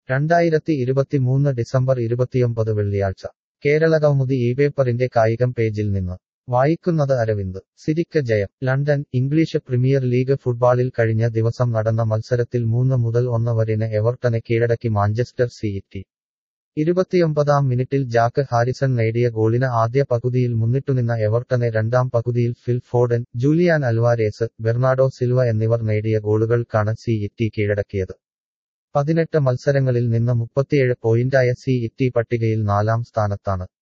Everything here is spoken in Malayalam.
രണ്ടായിരത്തി ഇരുപത്തിമൂന്ന് ഡിസംബർ ഇരുപത്തിയൊമ്പത് വെള്ളിയാഴ്ച കേരള കൗമുദി ഈ പേപ്പറിന്റെ കായികം പേജിൽ നിന്ന് വായിക്കുന്നത് അരവിന്ദ് സിരിക്ക ജയം ലണ്ടൻ ഇംഗ്ലീഷ് പ്രീമിയർ ലീഗ് ഫുട്ബോളിൽ കഴിഞ്ഞ ദിവസം നടന്ന മത്സരത്തിൽ മൂന്ന് മുതൽ ഒന്ന് വരെന് എവർട്ടനെ കീഴടക്കി മാഞ്ചസ്റ്റർ സിറ്റി ഇരുപത്തിയൊമ്പതാം മിനിറ്റിൽ ജാക്ക് ഹാരിസൺ നേടിയ ഗോളിന് ആദ്യ പകുതിയിൽ മുന്നിട്ടുനിന്ന എവർട്ടനെ രണ്ടാം പകുതിയിൽ Phil Foden Julian Alvarez Bernardo Silva എന്നിവർ നേടിയ ഗോളുകൾക്കാണ് സിഇറ്റി കീഴടക്കിയത് പതിനെട്ട് മത്സരങ്ങളിൽ നിന്ന് മുപ്പത്തിയേഴ് പോയിന്റായ സിഇറ്റി പട്ടികയിൽ നാലാം സ്ഥാനത്താണ്